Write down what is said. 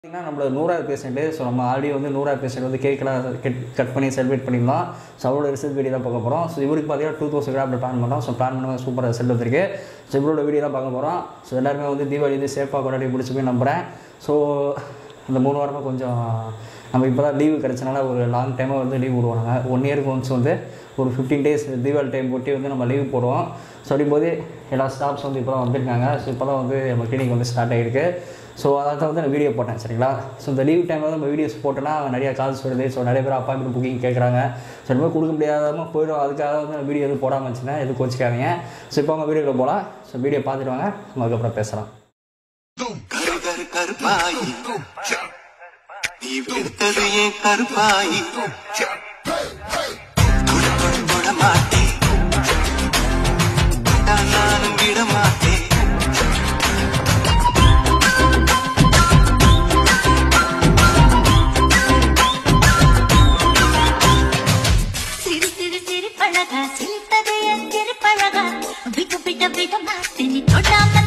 பார்த்தீங்கன்னா நம்மளோட நூறாவது பேஷண்ட்டு ஸோ நம்ம ஆல்ரெடி வந்து நூறாவது பேஷண்ட் வந்து கேட்கலாம் கட் கட் பண்ணி செலிப்ரேட் பண்ணியிருந்தோம் ஸோ அவரோட ரிசல்ட் வீடியோ தான் பார்க்க போகிறோம் ஸோ இவருக்கு பார்த்தீங்கன்னா டூ தௌசண்ட் கிராம் பிளான் பண்ணோம் ஸோ பிளான் பண்ண சூப்பர் ரிசல்ட் வந்திருக்கு ஸோ இவரோட வீடியோ தான் பார்க்க போகிறோம் ஸோ எல்லாருமே வந்து தீபாவளி வந்து சேஃபாக கொண்டாடி முடிச்சு போய் நம்புகிறேன் ஸோ இந்த மூணு வாரமாக கொஞ்சம் நம்ம இப்போ தான் லீவு கிடச்சனால ஒரு லாங் டைமாக வந்து லீவ் விடுவாங்க ஒன் இயருக்கு ஒன்ஸ் வந்து ஒரு ஃபிஃப்டீன் டேஸ் தீபாவளி டைம் போட்டு வந்து நம்ம லீவ் போடுவோம் ஸோ அப்படிங்கும்போது எல்லா ஸ்டாஃப்ஸ் வந்து இப்போ தான் வந்திருக்காங்க ஸோ இப்போ தான் வந்து நம்ம கிளினிக் வந்து ஸ்டார்ட் ஆகிருக்கு ஸோ அதை தான் வந்து நான் வீடியோ போட்டேன் சரிங்களா ஸோ இந்த லீவ் டைமில் நம்ம வீடியோஸ் போட்டோன்னா நிறைய கால்ஸ் வருது ஸோ நிறைய பேர் அப்பாயின்மெண்ட் புக்கிங் கேட்குறாங்க ஸோ இந்த மாதிரி கொடுக்க முடியாதமாக போயிடும் அதுக்காக வந்து நான் வீடியோ எதுவும் போடாமல் வச்சுருந்தேன் எதுவும் கோச்சிக்காதீங்க ஸோ இப்போ அவங்க வீடியோவில் போகலாம் ஸோ வீடியோ பார்த்துட்டு வாங்க நம்ம அதுக்கப்புறம் பேசலாம் கரு கரு கருப்பாயி நீ விடுத்தது ஏன் கருப்பாயி தொட தொட தொட மாட்டேன் தொட்டால் நானும் விட மாட்டேன் சிறு சிறு சிறு பழகா சிரிப்பது என் சிறு பழகா விட்டு விட்ட விட மாட்டேன் நீ தொடாம